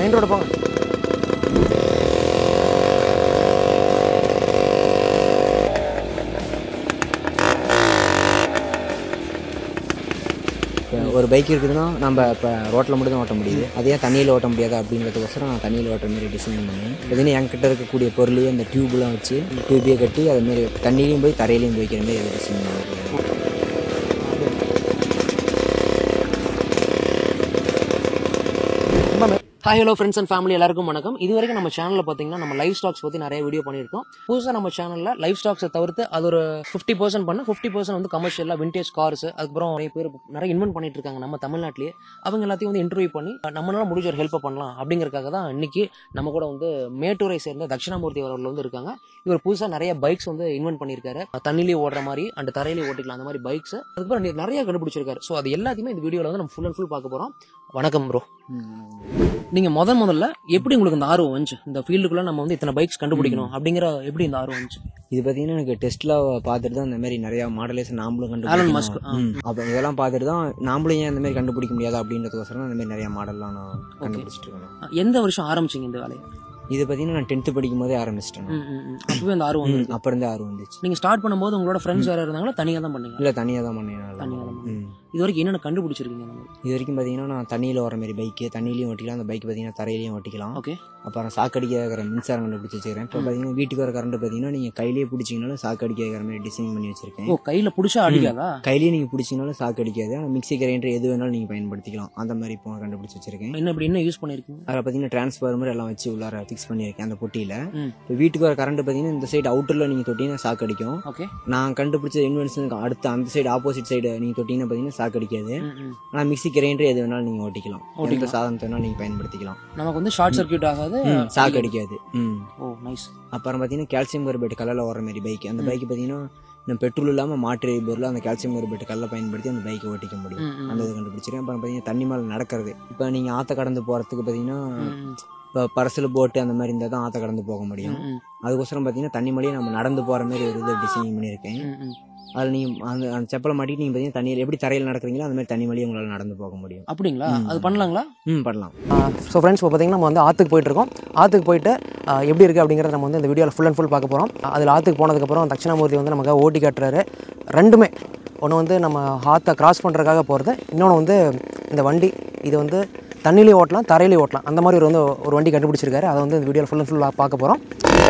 Main road போங்க இப்போ ஒரு பைக் இருக்குதுன்னா நம்ம இப்போ ரோட்டில் மட்டும் தான் ஓட்ட முடியுது அதே தண்ணியில் ஓட்ட முடியாது அப்படின்றதுக்கோசரம் நான் தண்ணியில் ஓட்டுற மாதிரி டிசைன் பண்ணேன் இதுன்னு என்கிட்ட இருக்கக்கூடிய பொருளையே அந்த டியூப்லாம் வச்சு டியூபையே கட்டி அதுமாரி தண்ணியிலையும் போய் தரையிலையும் போய்க்கிற மாதிரி டிசைன் பண்ணிருக்கேன் hi hello friends and family எல்லாருக்கும் வணக்கம் இது வரைக்கும் நம்ம சேனலில் பார்த்தீங்கன்னா நம்ம லைஃப் ஸ்டாக்ஸ் பற்றி நிறைய வீடியோ பண்ணியிருக்கோம் புதுசாக நம்ம சேனலில் லைஃப் ஸ்டாக்ஸை தவிர்த்து அது ஒரு ஃபிஃப்டி பர்சன்ட் பண்ண ஃபிஃப்டி பர்சன்ட் வந்து கமர்ஷியலாக விண்டேஜ் கார்ஸ் அதுக்கப்புறம் நிறைய பேர் நிறைய இன்வென்ட் பண்ணிட்டு இருக்காங்க நம்ம தமிழ்நாட்டிலேயே அவங்க எல்லாத்தையும் வந்து இன்டர்வியூ பண்ணி நம்மளால முடிஞ்ச ஒரு ஹெல்ப் பண்ணலாம் அப்படிங்கறதுக்காக தான் இன்னைக்கு நம்ம கூட வந்து மேட்டூரை சேர்ந்த தட்சிணாமூர்த்தி அவர்கள் வந்து இருக்காங்க இவர் புதுசாக நிறைய பைக்ஸ் வந்து இன்வென்ட் பண்ணியிருக்காரு தண்ணிலேயே ஓடுற மாதிரி அண்ட் தரையிலேயே ஓட்டிக்கலாம் அந்த மாதிரி பைக்ஸ் அதுக்கப்புறம் நீ நிறைய கண்டுபிடிச்சிருக்காரு ஸோ அது எல்லாத்தையுமே இந்த வீடியோவில் வந்து நம்ம ஃபுல் அண்ட் ஃபுல் பார்க்க போகிறோம் வணக்கம் ப்ரோ நீங்க முத முதல்ல எப்படி உங்களுக்கு இந்த ஆர்வம் வந்துச்சு இந்த ஃபீல்டுக்குள்ள நம்ம வந்து இத்தனை பைக்ஸ் கண்டுபிடிக்கணும் அப்படிங்கிற எப்படி இந்த ஆர்வம் வந்துச்சு இது பார்த்தீங்கன்னா எனக்கு டெஸ்ட்ல பார்த்துட்டு தான் இந்த மாதிரி நிறைய மாடலேஷன் நாமளும் ஆலன் மஸ்க், ஆ. கண்டுபிடிக்கணும் அப்போ இதெல்லாம் பார்த்துட்டு தான் நாமளும் ஏன் இந்த மாதிரி கண்டுபிடிக்க முடியாது அப்படின்றதுக்கோசரம் தான் இந்த மாதிரி நிறைய மாடல்லாம் நான் கண்டுபிடிச்சிட்டு இருக்கேன் எந்த வருஷம் ஆரம்பிச்சீங்க இந்த வேலையை இது பார்த்தீங்கன்னா நான் டென்த்து படிக்கும் போதே ஆரம்பிச்சிட்டேன் ம், ம், ம். அப்பவே அந்த ஆர்வம் வந்து அப்போ இருந்தே ஆர்வம் வந்துச்சு நீங்க ஸ்டார்ட் பண்ணும்போது உங்களோட ஃப்ரெண்ட்ஸ் யாரும் இருந்தாங்களா தனியா தான் பண்ணீங்க இல்லை தனியாக தான் பண்ணேன் தனியா நல்லா. தான் பண்ணீங்க. ம் இது வரைக்கும் என்னென்ன கண்டுபிடிச்சிருக்கீங்க அந்த மாதிரி இது வரைக்கும் பார்த்தீங்கன்னா நான் தண்ணியில் வர மாதிரி பைக்கு தண்ணியிலையும் ஓட்டிக்கலாம் அந்த பைக் பார்த்தீங்கன்னா தரையிலையும் ஓட்டிக்கலாம் ஓகே அப்புறம் சாக்கடிக்க வைக்கிற மின்சாரம் கண்டுபிடிச்சி வச்சிருக்கேன் இப்போ பார்த்தீங்கன்னா வீட்டுக்கு வர கரண்ட் பார்த்தீங்கன்னா நீங்கள் கையிலேயே பிடிச்சிங்கனாலும் சாக்கடிக்க வைக்கிற மாதிரி டிசைன் பண்ணி வச்சிருக்கேன் ஓ கையில புடிச்சா அடிக்காதா கையிலேயே நீங்கள் பிடிச்சிங்கனாலும் சாக்கு அடிக்காது ஆனால் மிக்ஸி கிரைண்டர் எது வேணாலும் நீங்கள் பயன்படுத்திக்கலாம் அந்த மாதிரி இப்போ கண்டுபிடிச்சி வச்சிருக்கேன் என்ன இப்படி என்ன யூஸ் பண்ணிருக்கீங்க அதில் பார்த்தீங்கன்னா டிரான்ஸ்ஃபார்மர் எல்லாம் வச்சு உள்ளார ஃபிக்ஸ் பண்ணியிருக்கேன் அந்த பொட்டியில் ம். இப்போ வீட்டுக்கு வர கரண்ட் பார்த்தீங்கன்னா இந்த சைடு அவுட்டரில் நீங்கள் தொட்டிங்கன்னா சாக்கு அடிக்கும் ஓகே நான் கண்டுபிடிச்ச இன்வென்ஷனுக்கு அடுத்த அந்த சைடு ஆப்போசிட் சைடு நீங்கள் தொட்டிங்கன்னா பார்த்தீங்கன்னா சாக்கு அடிக்காது ம், ம். ஆனால் மிக்ஸி கிரைண்டர் எது வேணாலும் நீங்கள் ஓட்டிக்கலாம் எந்த ஓட்டிக்கலாம். சாதனத்தை வேணாலும் நீங்கள் பயன்படுத்திக்கலாம் நமக்கு வந்து ஷார்ட் சர்க்யூட் ஆகாது ம், சாக்கு அடிக்காது ம் ஓ நைஸ் அப்புறம் பார்த்தீங்கன்னா கால்சியம் கார்பேட் கலரில் ஓடுற மாதிரி பைக் அந்த பைக் பார்த்தீங்கன்னா நம்ம பெட்ரோல் இல்லாமல் மாற்று எரிபொருள் அந்த கால்சியம் கார்பேட் கல்லை பயன்படுத்தி அந்த பைக்கை ஓட்டிக்க முடியும் அந்த இது கண்டுபிடிச்சிருக்கேன் அப்புறம் பார்த்தீங்கன்னா தண்ணி மேலே நடக்கிறது இப்போ நீங்கள் ஆற்ற கடந்து போகிறதுக்கு பார்த்தீங்கன்னா இப்போ பரசல் போட்டு அந்த மாதிரி இருந்தால் தான் ஆற்ற கடந்து போக முடியும் அதுக்கோசரம் பார்த்தீங்கன்னா தண்ணி மேலேயே நம்ம நடந்து போகிற மாதிரி ஒரு இது டிசைன் பண்ணியிருக்கேன் அதில் நீங்கள் அந்த அந்த செப்பலை மாட்டிட்டு நீங்கள் பார்த்தீங்கன்னா தண்ணியில் எப்படி தரையில் நடக்கிறீங்களோ அந்த மாதிரி தண்ணி மேலேயே உங்களால் நடந்து போக முடியும் அப்படிங்களா ம். அது பண்ணலாங்களா ம் பண்ணலாம் ஸோ ஃப்ரெண்ட்ஸ் இப்போ பார்த்தீங்கன்னா நம்ம வந்து ஆற்றுக்கு போயிட்டு இருக்கோம் ஆற்றுக்கு போயிட்டு ஆ, எப்படி இருக்குது அப்படிங்கிறத நம்ம வந்து இந்த வீடியோவில் ஃபுல் அண்ட் ஃபுல் பார்க்க போகிறோம் அதில் ஆற்றுக்கு போனதுக்கப்புறம் தட்சிணாமூர்த்தி வந்து நமக்கு ஓட்டி காட்டுறாரு ரெண்டுமே ஒன்று வந்து நம்ம ஆற்றை கிராஸ் பண்ணுறதுக்காக போகிறது இன்னொன்று வந்து இந்த வண்டி இது வந்து தண்ணிலையும் ஓட்டலாம் தரையிலையும் ஓட்டலாம் அந்த மாதிரி ஒரு வந்து ஒரு வண்டி கண்டுபிடிச்சிருக்காரு அதை வந்து இந்த வீடியோவில் ஃபுல் அண்ட் ஃபுல்லாக பார்க்க போகிறோம்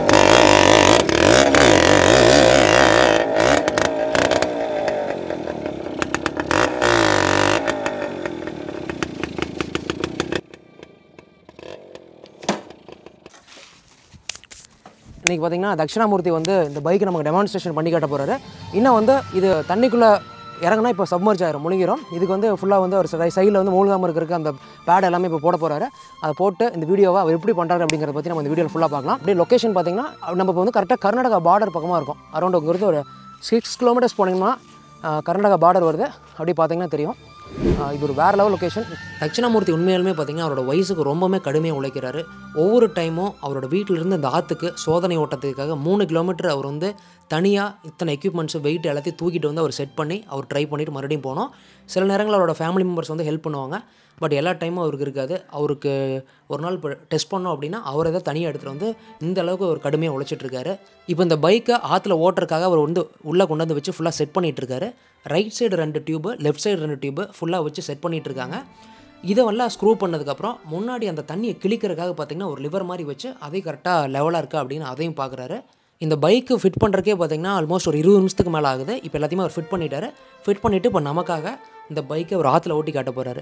இன்றைக்கி பார்த்தீங்கன்னா தட்சிணாமூர்த்தி வந்து இந்த பைக்கை நமக்கு டெமான்ஸ்ட்ரேஷன் பண்ணி காட்ட போகிறாரு இன்னும் வந்து இது தண்ணிக்குள்ளே இறங்குனா இப்போ சப்மர்ஜ் ஆயிரும் முழுகிரும் இதுக்கு வந்து ஃபுல்லாக வந்து ஒரு சைடில் வந்து மூழ்காமல் இருக்கிறதுக்கு அந்த பேட் எல்லாமே இப்போ போட போகிறாரு அதை போட்டு இந்த வீடியோவை அவர் எப்படி பண்ணுறாரு அப்படிங்கிறத பற்றி நம்ம இந்த வீடியோவில் ஃபுல்லாக பார்க்கலாம் அப்படியே லொக்கேஷன் பார்த்தீங்கன்னா நம்ம இப்போ வந்து கரெக்டாக கர்நாடகா பார்டர் பக்கமாக இருக்கும் அரௌண்ட் இங்கிருந்து ஒரு சிக்ஸ் கிலோமீட்டர்ஸ் போனீங்கன்னா ஆஹ், கர்நாடகா பார்டர் வருது அப்படி பார்த்தீங்கன்னா தெரியும் ஆஹ், இது ஒரு வேறு லெவல் லொக்கேஷன் தட்சிணாமூர்த்தி உண்மையாலுமே பார்த்தீங்கன்னா அவரோட வயசுக்கு ரொம்பவுமே கடுமையாக உழைக்கிறாரு ஒவ்வொரு டைமும் அவரோட வீட்டிலிருந்து இந்த ஆற்றுக்கு சோதனை ஓட்டத்துக்காக மூணு கிலோமீட்டர் அவர் வந்து தனியாக இத்தனை எக்யூப்மெண்ட்ஸ் வெயிட் எல்லாத்தையும் தூக்கிட்டு வந்து அவர் செட் பண்ணி அவர் ட்ரை பண்ணிட்டு மறுபடியும் போனோம் சில நேரங்களில் அவரோட ஃபேமிலி மெம்பர்ஸ் வந்து ஹெல்ப் பண்ணுவாங்க பட் எல்லா டைமும் அவருக்கு இருக்காது அவருக்கு ஒரு நாள் இப்போ டெஸ்ட் பண்ணோம் அப்படின்னா அவரை தான் தனியாக எடுத்துகிட்டு வந்து இந்த அளவுக்கு அவர் கடுமையாக உழைச்சிட்டு இருக்காரு இப்போ இந்த பைக்கை ஆற்றுல ஓட்டுறதுக்காக அவர் வந்து உள்ளே கொண்டு வந்து வச்சு ஃபுல்லாக செட் பண்ணிட்டு இருக்காரு ரைட் சைடு ரெண்டு டியூபு லெஃப்ட் சைடு ரெண்டு டியூபு ஃபுல்லாக வச்சு செட் பண்ணிட்டு இருக்காங்க இதை எல்லாம் ஸ்க்ரூ பண்ணதுக்கப்புறம் முன்னாடி அந்த தண்ணியை கிழிக்கிறதுக்காக பார்த்தீங்கன்னா ஒரு லிவர் மாதிரி வச்சு அதே கரெக்டாக லெவலாக இருக்கா அப்படின்னு அதையும் பார்க்குறாரு இந்த பைக்கு ஃபிட் பண்ணுறக்கே பார்த்தீங்கன்னா ஆல்மோஸ்ட் ஒரு இருபது நிமிஷத்துக்கு மேலே ஆகுது இப்போ எல்லாத்தையுமே அவர் ஃபிட் பண்ணிட்டாரு ஃபிட் பண்ணிவிட்டு இப்போ நமக்காக இந்த பைக்கை ஒரு ஆற்றுல ஓட்டி காட்ட போகிறாரு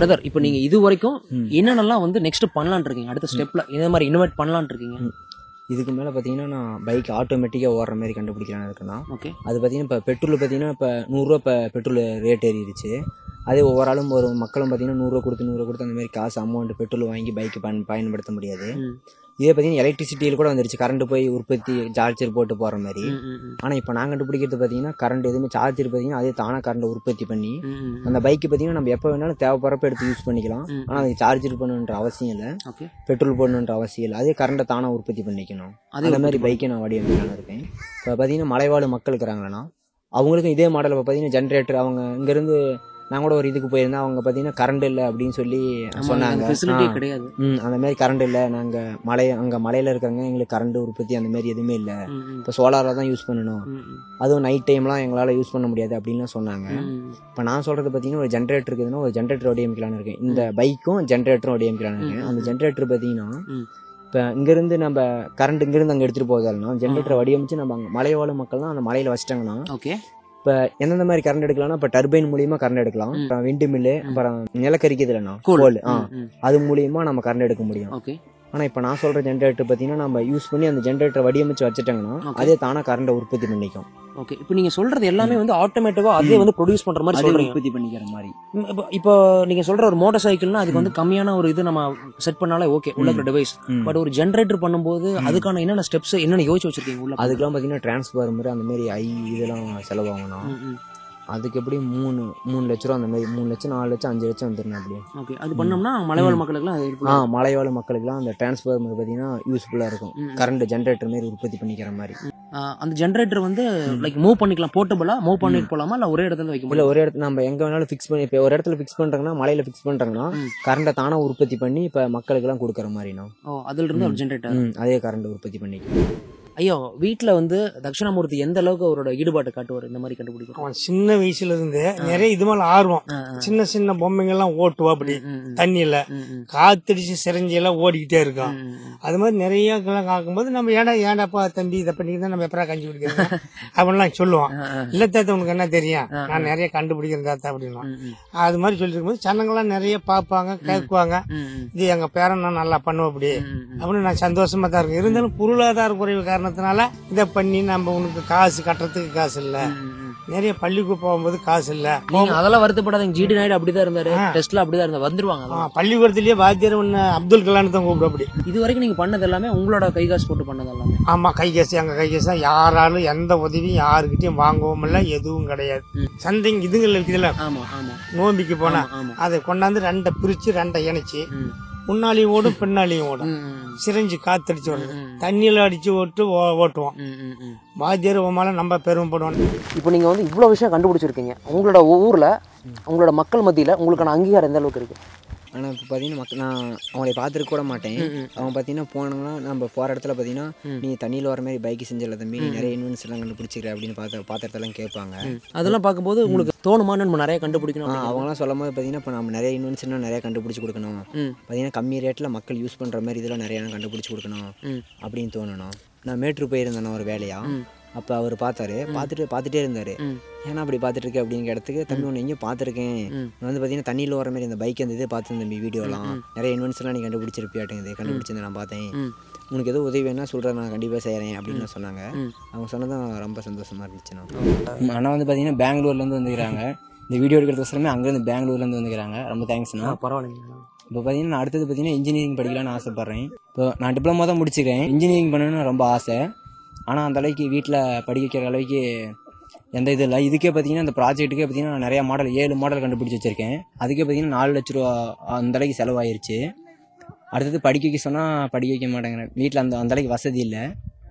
பிரதர் இப்போ நீங்க இது வரைக்கும் என்னென்னலாம் வந்து நெக்ஸ்ட் பண்ணலாம்னு இருக்கீங்க அடுத்த ஸ்டெப்ல இந்த மாதிரி இன்னோவேட் பண்ணலாம்னு இருக்கீங்க இதுக்கு மேலே பார்த்தீங்கன்னா நான் பைக் ஆட்டோமேட்டிக்காக ஓடுற மாதிரி கண்டுபிடிக்கலாம்னு இருக்கேன்னா ஓகே அது பார்த்தீங்கன்னா இப்போ பெட்ரோல் பார்த்தீங்கன்னா இப்போ நூறுரூவா இப்போ பெட்ரோல் ரேட் ஏறிடுச்சு அதே ஒவ்வொரு ஆளும் ஒரு மக்களும் பார்த்தீங்கன்னா நூறுரூவா கொடுத்து நூறுரூவா கொடுத்து அந்த மாதிரி காசு அமௌண்ட் பெட்ரோல் வாங்கி பைக்கு பயன் பயன்படுத்த முடியாது இதே பார்த்தீங்கன்னா எலக்ட்ரிசிட்டியில் கூட வந்துருச்சு கரண்ட் போய் உற்பத்தி சார்ஜர் போட்டு போகிற மாதிரி ஆனால் இப்போ நான் கண்டுபிடிக்கிறது பார்த்தீங்கன்னா கரண்ட் எதுவுமே சார்ஜர் பார்த்தீங்கன்னா அதே தானாக கரண்ட் உற்பத்தி பண்ணி அந்த பைக்கு பார்த்தீங்கன்னா நம்ம எப்போ வேணாலும் தேவைப்படுறப்ப எடுத்து யூஸ் பண்ணிக்கலாம் ஆனால் அதுக்கு சார்ஜர் பண்ணணுன்ற அவசியம் இல்லை ஓகே பெட்ரோல் போடணுன்ற அவசியம் இல்லை அதே கரண்ட்டை தானாக உற்பத்தி பண்ணிக்கணும் அதே அந்த மாதிரி பைக்கை நான் வடிவமைக்கலாம்னு இருக்கேன் இப்போ பார்த்தீங்கன்னா மலைவாழ் மக்கள் இருக்கிறாங்கன்னா அவங்களுக்கும் இதே மாடல் இப்போ பார்த்தீங்கன்னா ஜென்ரேட்டர் அவங்க இங்கேருந்து நான் கூட ஒரு இதுக்கு போயிருந்தேன் அவங்க பார்த்தீங்கன்னா கரண்ட் இல்லை அப்படின்னு சொல்லி சொன்னாங்க ஃபெசிலிட்டி ஆ. கிடையாது ம் அந்த மாதிரி கரண்ட் இல்லை நாங்கள் மலை அங்கே மலையில் இருக்கிறவங்க எங்களுக்கு கரண்ட் உற்பத்தி அந்த மாதிரி எதுவுமே இல்லை ம், ம், இப்போ சோலாரில் தான் யூஸ் பண்ணணும் ம், ம், அதுவும் நைட் டைம்லாம் எங்களால் யூஸ் பண்ண முடியாது அப்படின்லாம் சொன்னாங்க ம், இப்போ நான் சொல்கிறது பார்த்தீங்கன்னா ஒரு ஜென்ரேட்டர் இருக்குதுன்னா ஒரு ஜென்ரேட்டர் வடிவமைக்கலான்னு இருக்கேன் இந்த பைக்கும் ஜென்ரேட்டரும் வடிவமைக்கலான்னு இருக்கேன் அந்த ஜென்ரேட்டர் பார்த்தீங்கன்னா ம். இப்போ இங்கேருந்து நம்ம கரண்ட் இங்கேருந்து அங்கே எடுத்துகிட்டு போகிறதாலும் ஜென்ரேட்டர் வடிவமைச்சு நம்ம அங்கே மலைவாழ் மக்கள்லாம் அந்த மலையில் வச்சிட்டாங்கன்னா ஓகே இப்போ எந்தெந்த மாதிரி கரண்ட் எடுக்கலாம்னா இப்போ டர்பைன் மூலியமா கரண்ட் எடுக்கலாம் அப்புறம் விண்டு மில்லு அப்புறம் நிலக்கரிக்குது இல்லைண்ணா Coal. கோல் ஆ ம், ம். அது மூலியமா நம்ம கரண்ட் எடுக்க முடியும் ஓகே ஆனால் இப்போ நான் சொல்கிற ஜென்ரேட்டர் பார்த்தீங்கன்னா நம்ம யூஸ் பண்ணி அந்த ஜென்ரேட்டர் வடிவமைச்சு வச்சுட்டாங்கன்னா Okay. அதே தானாக கரண்ட்டை உற்பத்தி பண்ணிக்கும் ஓகே இப்போ நீங்க சொல்றது எல்லாமே வந்து ஆட்டோமேட்டிக்கா அதே வந்து ப்ரொடியூஸ் பண்ற மாதிரி அதே சொல்றீங்க உற்பத்தி பண்ணிக்கிற மாதிரி ம், இப்போ இப்போ நீங்க சொல்ற ஒரு மோட்டார் சைக்கிள்னா அதுக்கு வந்து கம்மியான ஒரு இது நம்ம செட் பண்ணாலே ஓகே உள்ள இருக்கிற டிவைஸ் ம். பட் ஒரு ஜென்ரேட்டர் பண்ணும்போது அதுக்கான என்னென்ன ஸ்டெப்ஸ் என்னென்ன யோசிச்சு வச்சிருக்கீங்க உள்ள அதுக்கெல்லாம் பார்த்தீங்கன்னா டிரான்ஸ்ஃபார்மர் அந்த மாதிரி ஐ இதெல்லாம் செலவாகணும் ம், ம். அதுக்கு எப்படி மூணு மூணு லட்ச ரூபா அந்த மாதிரி மூணு லட்சம் நாலு லட்சம் அஞ்சு லட்சம் வந்துடணும் அப்படியே ஓகே அது பண்ணோம்னா மலைவாழ் மக்களுக்குலாம் அது helpful ஆ ஆ இருக்கும். மலைவாழ் மக்களுக்குலாம் அந்த டிரான்ஸ்ஃபார்மர் பார்த்தீங்கன்னா யூஸ்ஃபுல்லாக இருக்கும் ம். கரண்ட் ஜென்ரேட்டர் மாதிரி உற்பத்தி பண்ணிக்கிற மாதிரி ஆ, அந்த ஜென்ரேட்டர் வந்து லைக் மூவ் பண்ணிக்கலாம் போர்ட்டபிளா மூவ் பண்ணிட்டு போலாமா இல்ல ஒரே இடத்துல வைக்க இல்ல முடியும் ஒரு இடத்துல நம்ம எங்க வேணாலும் ஃபிக்ஸ் பண்ணி இப்போ ஒரு இடத்துல ஃபிக்ஸ் பண்றாங்கன்னா மலையில ஃபிக்ஸ் பண்றாங்கன்னா ம். கரண்ட்டை தானா உற்பத்தி பண்ணி இப்ப மக்களுக்கு எல்லாம் கொடுக்குற மாதிரினா ஓ அதுல இருந்து ஒரு ஜென்ரேட்டர் ம் அதே கரண்ட் உற்பத்தி பண்ணி ஐயோ வீட்ல வந்து தட்சிணாமூர்த்தி எந்த அளவுக்கு அவரோட ஈடுபாட்டு காட்டுவார் இந்த மாதிரி கண்டுபிடிக்கும் அவன் சின்ன வயசுல இருந்து நிறைய இது மேல ஆர்வம் ஆ, ஆ. சின்ன சின்ன பொம்மைங்க எல்லாம் ஓட்டுவா அப்படி ம், ம், தண்ணியில ம், ம், காத்தடிச்சு சிரஞ்சி எல்லாம் ஓடிக்கிட்டே இருக்கும் ம், ம். அது மாதிரி நிறைய எல்லாம் காக்கும்போது நம்ம ஏடா ஏடாப்பா தம்பி இதை பண்ணிக்கிட்டு நம்ம எப்பரா கஞ்சி குடிக்கிறது அப்படின்லாம் சொல்லுவான் ஆ, ஆ. இல்ல தாத்தா உனக்கு என்ன தெரியும் நான் நிறைய கண்டுபிடிக்கிறேன் தாத்தா அப்படின்னா ம், ம், அது மாதிரி சொல்லிட்டு இருக்கும்போது ஜனங்கள்லாம் நிறைய பார்ப்பாங்க கேட்குவாங்க ம், ம், இது எங்க பேரன் நான் நல்லா பண்ணுவோம் அப்படி ம், ம். அப்படின்னு நான் சந்தோஷமா தான் இருக்கேன் இருந்தாலும் பொருளாதார குறைவு காரணத்தினால இதை பண்ணி நம்ம உனக்கு காசு கட்டுறதுக்கு காசு இல்ல ம், ம். நிறைய பள்ளிக்கு போகும்போது காசு இல்ல நீங்க அதெல்லாம் வருத்தப்படாதீங்க ஜிடி நாயுடு அப்படிதான் இருந்தாரு டெஸ்ட்ல அப்படிதான் இருந்தா வந்துருவாங்க ஆ, அதெல்லாம். பள்ளிக்கூடத்திலேயே வாத்தியார் ஒன்று அப்துல் கலாம் தான் கூப்பிடும் அப்படி இது வரைக்கும் நீங்க பண்ணது எல்லாமே உங்களோட கை காசு போட்டு பண்ணது எல்லாமே ஆமா கை கேசு எங்க கை கேசு தான் யாராலும் எந்த உதவியும் யாருக்கிட்டையும் வாங்கவும் இல்லை எதுவும் கிடையாது சந்தைங்க இதுங்கள்ல இருக்குதுல்ல ஆமா ஆமா நோம்பிக்கு போனா ஆமா, ஆமா அதை கொண்டாந்து ரெண்டை பிரிச்சு ரெண்டை இணைச்சு ம், முன்னாலையும் ஓடும் பின்னாலையும் ஓடும் ம், ம், சிரிஞ்சு காத்தடிச்சு வருது ம். தண்ணியில அடிச்சு ஓட்டு ஓ- ஓட்டுவோம் ம், ம், ம். வாத்தியார் உமால நம்ம பெருமைப்படுவோம் இப்போ நீங்க வந்து இவ்வளோ விஷயம் கண்டுபிடிச்சிருக்கீங்க உங்களோட ஊர்ல உங்களோட மக்கள் மத்தியில உங்களுக்கான அங்கீகாரம் எந்த அளவுக்கு இருக்கு ஆனா இப்போ பார்த்தீங்கன்னா மக்கள் நான் அவங்களை பார்த்துருக்க கூட மாட்டேன் அவங்க பார்த்தீங்கன்னா போனாங்கன்னா நம்ம போகிற இடத்துல பார்த்தீங்கன்னா நீ தண்ணியில் வர மாதிரி பைக் செஞ்சல தம்பி நீ நிறைய இன்வென்ஸ் எல்லாம் கண்டுபிடிச்சிக்கிற அப்படின்னு பார்த்து பார்த்த இடத்தெல்லாம் கேட்பாங்க அதெல்லாம் பார்க்கும்போது உங்களுக்கு தோணுமான்னு நம்ம நிறைய கண்டுபிடிக்கணும் ஆ, அப்படின்னு. அவங்களாம் சொல்லும் போது பார்த்தீங்கன்னா இப்போ நம்ம நிறைய இன்வென்ஷன்லாம் நிறைய கண்டுபிடிச்சி கொடுக்கணும் ம். பார்த்தீங்கன்னா கம்மி ரேட்டில் மக்கள் யூஸ் பண்ணுற மாதிரி இதெல்லாம் நிறைய கண்டுபிடிச்சி கொடுக்கணும் ம். அப்படின்னு தோணணும் நான் மேட்ரு போயிருந்தேன் ஒரு வேலையா அப்போ அவர் பார்த்தாரு பார்த்துட்டு பார்த்துட்டே இருந்தார் ம். ஏன்னா அப்படி பார்த்துட்டு இருக்க அப்படிங்கிற இடத்துக்கு தம்பி ஒன்று எங்கேயும் பார்த்துருக்கேன் ம். நான் வந்து பார்த்தீங்கன்னா தண்ணியில் வர மாதிரி இந்த பைக் அந்த இதே பார்த்து தம்பி வீடியோலாம் நிறைய இன்வென்ஷன்லாம் நீ கண்டுபிடிச்சிருப்பியாட்டுங்குது கண்டுபிடிச்சிருந்தேன் நான் பார்த்தேன் ம். உனக்கு எதுவும் உதவி வேணா சொல்கிறேன் நான் கண்டிப்பாக செய்கிறேன் அப்படின்னு சொன்னாங்க ம். அவங்க சொன்னதும் ரொம்ப சந்தோஷமாக இருந்துச்சு நான் ஆனால் வந்து பார்த்தீங்கன்னா பெங்களூர்லேருந்து வந்துக்கிறாங்க இந்த வீடியோ எடுக்கிறதுக்கோசரமே அங்கேருந்து பெங்களூர்லேருந்து வந்துக்கிறாங்க ரொம்ப தேங்க்ஸ்ண்ணா ஆ, பரவாயில்லைங்க இப்போ பார்த்தீங்கன்னா நான் அடுத்தது பார்த்தீங்கன்னா இன்ஜினியரிங் படிக்கலாம்னு ஆசைப்பட்றேன் இப்போ நான் டிப்ளமோ தான் முடிச்சிருக்கேன் இன்ஜினியரிங் பண்ணணும்னு ரொம்ப ஆசை ஆனால் அந்த அளவுக்கு வீட்டில் படிக்க வைக்கிற அளவுக்கு எந்த இது இல்லை இதுக்கே பார்த்தீங்கன்னா இந்த ப்ராஜெக்ட்டுக்கே பார்த்தீங்கன்னா நான் நிறைய மாடல் ஏழு மாடல் கண்டுபிடிச்சி வச்சிருக்கேன் அதுக்கே பார்த்தீங்கன்னா நாலு லட்ச ரூபா அந்த அளவுக்கு செலவாயிருச்சு அடுத்தது படிக்க வைக்க சொன்னால் படிக்க வைக்க மாட்டேங்கிறேன் வீட்டில் அந்த அந்த அளவுக்கு வசதி இல்லை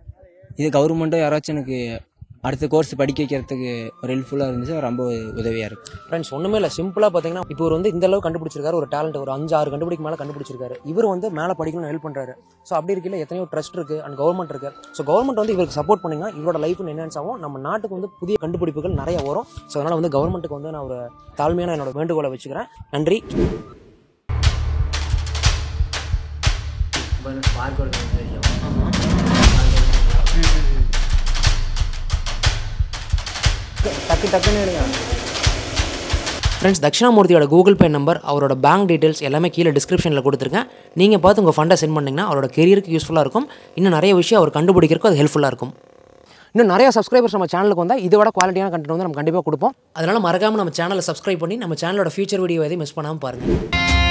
இது கவர்மெண்ட்டும் யாராச்சும் எனக்கு அடுத்த கோர்ஸ் படிக்க வைக்கிறதுக்கு ஒரு ஹெல்ப்ஃபுல்லாக இருந்துச்சு ரொம்ப உதவியாக இருக்குது ஃப்ரெண்ட்ஸ் ஒன்றுமே இல்லை சிம்பிளாக பார்த்தீங்கன்னா இப்போ இவர் வந்து இந்த அளவு கண்டுபிடிச்சிருக்காரு ஒரு டேலண்ட் ஒரு அஞ்சு ஆறு கண்டுபிடிக்க மேலே கண்டுபிடிச்சிருக்காரு இவர் வந்து மேலே படிக்கணும்னு ஹெல்ப் பண்ணுறாரு ஸோ அப்படி இருக்கையில் எத்தனையோ ட்ரஸ்ட் இருக்கு அண்ட் கவர்மெண்ட் இருக்கு ஸோ கவர்மெண்ட் வந்து இவருக்கு சப்போர்ட் பண்ணிங்கன்னா இவரோட லைஃப் என்ஹான்ஸ் ஆகும் நம்ம நாட்டுக்கு வந்து புதிய கண்டுபிடிப்புகள் நிறைய வரும் ஸோ அதனால் வந்து கவர்மெண்ட்டுக்கு வந்து நான் ஒரு தாழ்மையான என்னோட வேண்டுகோளை வச்சுக்கிறேன் நன்றி டக்கு டக்குன்னு எடுங்க ஃப்ரெண்ட்ஸ் தட்சிணாமூர்த்தியோட கூகுள் பே நம்பர் அவரோட பேங்க் டீட்டெயில்ஸ் எல்லாமே கீழே டிஸ்கிரிப்ஷனில் கொடுத்துருக்கேன் நீங்கள் பார்த்து உங்கள் ஃபண்டை சென்ட் பண்ணிங்கன்னா அவரோட கெரியருக்கு யூஸ்ஃபுல்லாக இருக்கும் இன்னும் நிறைய விஷயம் அவர் கண்டுபிடிக்கிறதுக்கு அது ஹெல்ப்ஃபுல்லாக இருக்கும் இன்னும் நிறைய சப்ஸ்கிரைபர்ஸ் நம்ம சேனலுக்கு வந்தால் இதோட குவாலிட்டியான கண்டென்ட் வந்து நம்ம கண்டிப்பாக கொடுப்போம் அதனால் மறக்காமல் நம்ம சேனலை சப்ஸ்கிரைப் பண்ணி நம்ம சேனலோட ஃபியூச்சர் வீடியோ எதையும் மிஸ் பண்ணாமல் பாருங்கள்